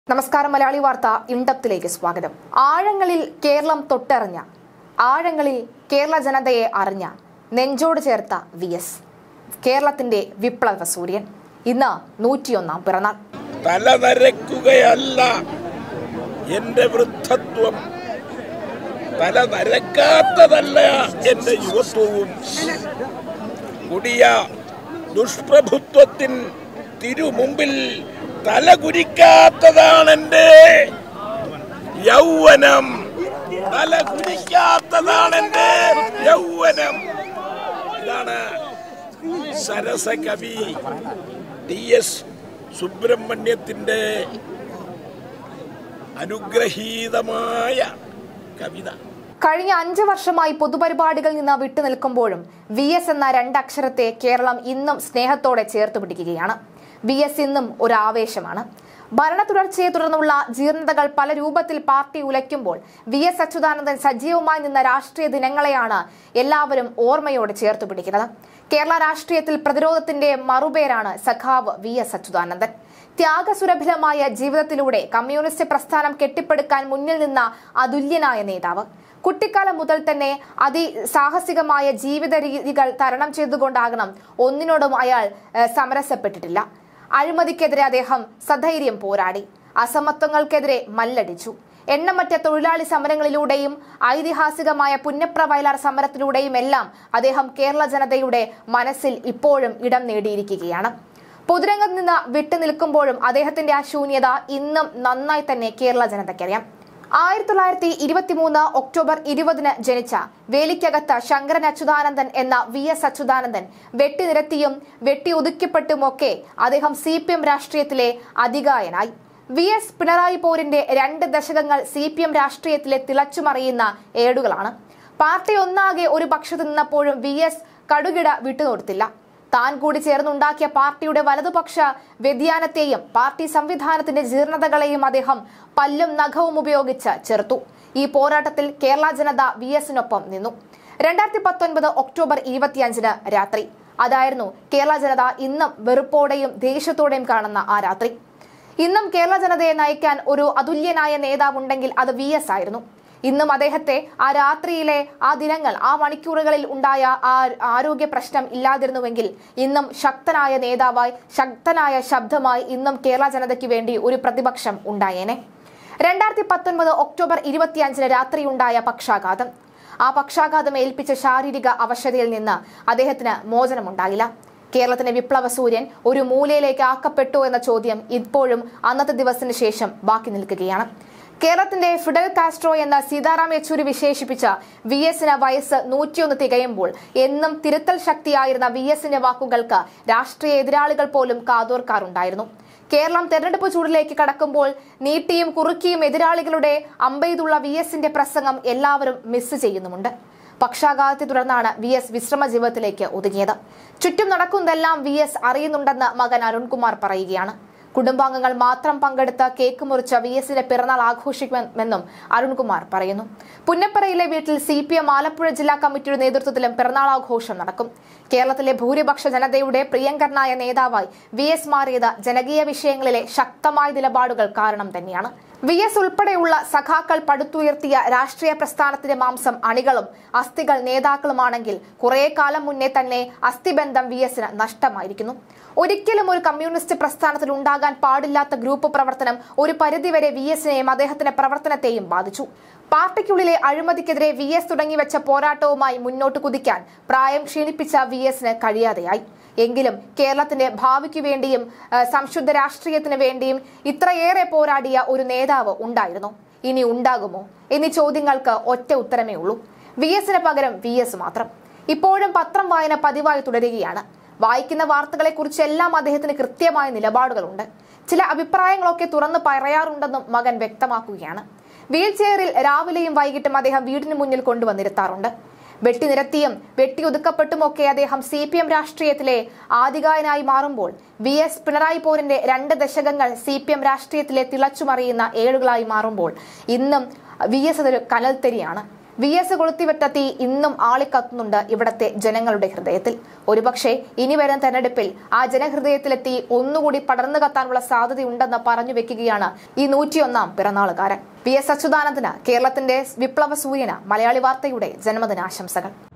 നമസ്കാരം മലയാളി വാർത്ത ഇണ്ടത്തിലേക്ക് സ്വാഗതം ആഴങ്ങളിൽ കേരളം തൊട്ടറിഞ്ഞ ആഴങ്ങളിൽ കേരള ജനതയെ അറിഞ്ഞ നെഞ്ചോട് ചേർത്ത വി എസ് കേരളത്തിന്റെ വിപ്ലവ സൂര്യൻ ഇന്ന് നൂറ്റിയൊന്നാം പിറന്നാൾ തല നരക്കുകയല്ല എന്റെ വൃദ്ധത്വം തല നരക്കാത്തതല്ല എന്റെ യുവത്വവും കൊടിയ ദുഷ്പ്രഭുത്വത്തിൻ തിരുമുമ്പിൽ തല കുനിക്കാത്തതാണെന്റെ യൗവനം തല കുനിക്കാത്തതാണെന്റെ യൗവനം ഇതാണ് സരസകവി ടി എസ് സുബ്രഹ്മണ്യത്തിന്റെ അനുഗ്രഹീതമായ കവിത കഴിഞ്ഞ അഞ്ച് വർഷമായി പൊതുപരിപാടികളിൽ നിന്ന് വിട്ടുനിൽക്കുമ്പോഴും വി എസ് എന്ന രണ്ടക്ഷരത്തെ കേരളം ഇന്നും സ്നേഹത്തോടെ ചേർത്ത് പിടിക്കുകയാണ് വി എസ് ഇന്നും ഒരു ആവേശമാണ് ഭരണ തുടർച്ചയെ തുടർന്നുള്ള ജീർണതകൾ പല രൂപത്തിൽ പാർട്ടി ഉലയ്ക്കുമ്പോൾ വി എസ് അച്യുതാനന്ദൻ സജീവമായി നിന്ന രാഷ്ട്രീയ ദിനങ്ങളെയാണ് എല്ലാവരും ഓർമ്മയോടെ ചേർത്ത് പിടിക്കുന്നത് കേരള രാഷ്ട്രീയത്തിൽ പ്രതിരോധത്തിന്റെ മറുപേരാണ് സഖാവ് വി എസ് അച്യുതാനന്ദൻ ത്യാഗസുരഭിലമായ ജീവിതത്തിലൂടെ കമ്മ്യൂണിസ്റ്റ് പ്രസ്ഥാനം കെട്ടിപ്പടുക്കാൻ മുന്നിൽ നിന്ന അതുല്യനായ നേതാവ് കുട്ടിക്കാലം മുതൽ തന്നെ അതിസാഹസികമായ ജീവിത രീതികൾ തരണം ചെയ്തുകൊണ്ടാകണം ഒന്നിനോടും അയാൾ ഏഹ്, സമരസപ്പെട്ടിട്ടില്ല അഴിമതിക്കെതിരെ അദ്ദേഹം സധൈര്യം പോരാടി അസമത്വങ്ങൾക്കെതിരെ മല്ലടിച്ചു എണ്ണമറ്റ തൊഴിലാളി സമരങ്ങളിലൂടെയും ഐതിഹാസികമായ പുന്നപ്ര വയലാർ സമരത്തിലൂടെയും എല്ലാം അദ്ദേഹം കേരള ജനതയുടെ മനസ്സിൽ ഇപ്പോഴും ഇടം നേടിയിരിക്കുകയാണ് പൊതുരംഗത്ത് നിന്ന് വിട്ടുനിൽക്കുമ്പോഴും അദ്ദേഹത്തിന്റെ ആ ശൂന്യത ഇന്നും നന്നായി തന്നെ കേരള ജനതയ്ക്കറിയാം ആയിരത്തി തൊള്ളായിരത്തി ഇരുപത്തിമൂന്ന് ഒക്ടോബർ ഇരുപതിന് ജനിച്ച വേലിക്കകത്ത് ശങ്കരൻ അച്യുതാനന്ദൻ എന്ന വി എസ് അച്യുതാനന്ദൻ വെട്ടിനിരത്തിയും വെട്ടിയൊതുക്കപ്പെട്ടുമൊക്കെ അദ്ദേഹം സി പി എം രാഷ്ട്രീയത്തിലെ അധികായനായി വി എസ് പിണറായി പോരിന്റെ രണ്ട് ദശകങ്ങൾ സി പി എം രാഷ്ട്രീയത്തിലെ തിളച്ചുമറിയുന്ന ഏടുകളാണ് പാർട്ടി ഒന്നാകെ ഒരു പക്ഷത്ത് നിന്നപ്പോഴും വി എസ് കടുകിട വിട്ടുകൊടുത്തില്ല താൻ കൂടി ചേർന്നുണ്ടാക്കിയ പാർട്ടിയുടെ വലതുപക്ഷ വ്യതിയാനത്തെയും പാർട്ടി സംവിധാനത്തിന്റെ ജീർണതകളെയും അദ്ദേഹം പല്ലും നഖവും ഉപയോഗിച്ച് ചെറുത്തു ഈ പോരാട്ടത്തിൽ കേരള ജനത വി എസിനൊപ്പം നിന്നു രണ്ടായിരത്തി പത്തൊൻപത് ഒക്ടോബർ ഇരുപത്തിയഞ്ചിന് രാത്രി അതായിരുന്നു കേരള ജനത ഇന്നും വെറുപ്പോടെയും ദേഷ്യത്തോടെയും കാണുന്ന ആ രാത്രി ഇന്നും കേരള ജനതയെ നയിക്കാൻ ഒരു അതുല്യനായ നേതാവുണ്ടെങ്കിൽ അത് വി എസ് ആയിരുന്നു ഇന്നും അദ്ദേഹത്തെ ആ രാത്രിയിലെ ആ ദിനങ്ങൾ ആ മണിക്കൂറുകളിൽ ഉണ്ടായ ആ ആരോഗ്യ പ്രശ്നം ഇല്ലാതിരുന്നുവെങ്കിൽ ഇന്നും ശക്തനായ നേതാവായി ശക്തനായ ശബ്ദമായി ഇന്നും കേരള ജനതയ്ക്ക് വേണ്ടി ഒരു പ്രതിപക്ഷം ഉണ്ടായേനെ രണ്ടായിരത്തി പത്തൊൻപത് ഒക്ടോബർ ഇരുപത്തിയഞ്ചിന് രാത്രിയുണ്ടായ പക്ഷാഘാതം ആ പക്ഷാഘാതം ഏൽപ്പിച്ച ശാരീരിക അവശതയിൽ നിന്ന് അദ്ദേഹത്തിന് മോചനമുണ്ടായില്ല കേരളത്തിന്റെ വിപ്ലവ സൂര്യൻ ഒരു മൂലയിലേക്ക് ആക്കപ്പെട്ടു എന്ന ചോദ്യം ഇപ്പോഴും അന്നത്തെ ദിവസത്തിന് ശേഷം ബാക്കി നിൽക്കുകയാണ് കേരളത്തിന്റെ ഫിഡൽ കാസ്ട്രോ എന്ന സീതാറാം യെച്ചൂരി വിശേഷിപ്പിച്ച വി എസിന് വയസ്സ് നൂറ്റിയൊന്ന് തികയുമ്പോൾ എന്നും തിരുത്തൽ ശക്തിയായിരുന്ന വി എസിന്റെ വാക്കുകൾക്ക് രാഷ്ട്രീയ എതിരാളികൾ പോലും കാതോർക്കാറുണ്ടായിരുന്നു കേരളം തെരഞ്ഞെടുപ്പ് ചൂടിലേക്ക് കടക്കുമ്പോൾ നീട്ടിയും കുറുക്കിയും എതിരാളികളുടെ അമ്പെയ്തുള്ള വി എസിന്റെ പ്രസംഗം എല്ലാവരും മിസ് ചെയ്യുന്നുമുണ്ട് പക്ഷാഘാതത്തെ തുടർന്നാണ് വി എസ് വിശ്രമ ജീവിതത്തിലേക്ക് ഒതുങ്ങിയത് ചുറ്റും നടക്കുന്നതെല്ലാം വി എസ് അറിയുന്നുണ്ടെന്ന് മകൻ അരുൺകുമാർ പറയുകയാണ് കുടുംബാംഗങ്ങൾ മാത്രം പങ്കെടുത്ത കേക്ക് മുറിച്ച വി എസിന്റെ പിറന്നാൾ ആഘോഷിക്കുമെന്നും അരുൺകുമാർ പറയുന്നു പുന്നപ്പറയിലെ വീട്ടിൽ സി പി എം ആലപ്പുഴ ജില്ലാ കമ്മിറ്റിയുടെ നേതൃത്വത്തിലും പിറന്നാൾ ആഘോഷം നടക്കും കേരളത്തിലെ ഭൂരിപക്ഷ ജനതയുടെ പ്രിയങ്കരനായ നേതാവായി വി എസ് മാറിയത് ജനകീയ വിഷയങ്ങളിലെ ശക്തമായ നിലപാടുകൾ കാരണം തന്നെയാണ് വി എസ് ഉൾപ്പെടെയുള്ള സഖാക്കൾ പടുത്തുയർത്തിയ രാഷ്ട്രീയ പ്രസ്ഥാനത്തിന്റെ മാംസം അണികളും അസ്ഥികൾ നേതാക്കളുമാണെങ്കിൽ കുറെ കാലം മുന്നേ തന്നെ അസ്ഥിബന്ധം വി എസിന് നഷ്ടമായിരിക്കുന്നു ഒരിക്കലും ഒരു കമ്മ്യൂണിസ്റ്റ് പ്രസ്ഥാനത്തിൽ ഉണ്ടാകാൻ പാടില്ലാത്ത ഗ്രൂപ്പ് പ്രവർത്തനം ഒരു പരിധിവരെ വി എസിനെയും അദ്ദേഹത്തിന്റെ പ്രവർത്തനത്തെയും ബാധിച്ചു പാർട്ടിക്കുള്ളിലെ അഴിമതിക്കെതിരെ വി എസ് തുടങ്ങിവെച്ച പോരാട്ടവുമായി മുന്നോട്ട് കുതിക്കാൻ പ്രായം ക്ഷീണിപ്പിച്ച വി എസിന് കഴിയാതെയായി എങ്കിലും കേരളത്തിന്റെ ഭാവിക്ക് വേണ്ടിയും ആ, സംശുദ്ധ രാഷ്ട്രീയത്തിന് വേണ്ടിയും ഇത്രയേറെ പോരാടിയ ഒരു നേതാവ് ഉണ്ടായിരുന്നു ഇനി ഉണ്ടാകുമോ എന്നീ ചോദ്യങ്ങൾക്ക് ഒറ്റ ഉത്തരമേ ഉള്ളൂ വി എസിന് പകരം വി എസ് മാത്രം ഇപ്പോഴും പത്രം വായന പതിവായി തുടരുകയാണ് വായിക്കുന്ന വാർത്തകളെക്കുറിച്ചെല്ലാം അദ്ദേഹത്തിന് കൃത്യമായ നിലപാടുകളുണ്ട് ചില അഭിപ്രായങ്ങളൊക്കെ തുറന്നു പറയാറുണ്ടെന്നും മകൻ വ്യക്തമാക്കുകയാണ് വീൽ ചെയറിൽ രാവിലെയും വൈകിട്ടും അദ്ദേഹം വീടിന് മുന്നിൽ കൊണ്ടുവന്നിരുത്താറുണ്ട് വെട്ടിനിരത്തിയും വെട്ടിയൊതുക്കപ്പെട്ടുമൊക്കെ അദ്ദേഹം സി പി എം രാഷ്ട്രീയത്തിലെ ആധികായനായി മാറുമ്പോൾ വി എസ് പിണറായി പോരിന്റെ രണ്ട് ദശകങ്ങൾ സി പി എം രാഷ്ട്രീയത്തിലെ തിളച്ചുമറിയുന്ന ഏടുകളായി മാറുമ്പോൾ ഇന്നും വി എസ് അതൊരു കനൽത്തരിയാണ് വി എസ് കൊളുത്തിവിട്ട തീ ഇന്നും ആളിക്കത്തുന്നുണ്ട് ഇവിടത്തെ ജനങ്ങളുടെ ഹൃദയത്തിൽ ഒരുപക്ഷെ ഇനി വരുന്ന തെരഞ്ഞെടുപ്പിൽ ആ ജനഹൃദയത്തിലെ തീ ഒന്നുകൂടി പടർന്നു കത്താനുള്ള സാധ്യതയുണ്ടെന്ന് പറഞ്ഞു വെക്കുകയാണ് ഈ നൂറ്റിയൊന്നാം പിറന്നാളുകാരൻ വി എസ് അച്യുതാനന്ദന് കേരളത്തിന്റെ വിപ്ലവ സൂര്യന് മലയാളി വാർത്തയുടെ ജന്മദിനാശംസകൾ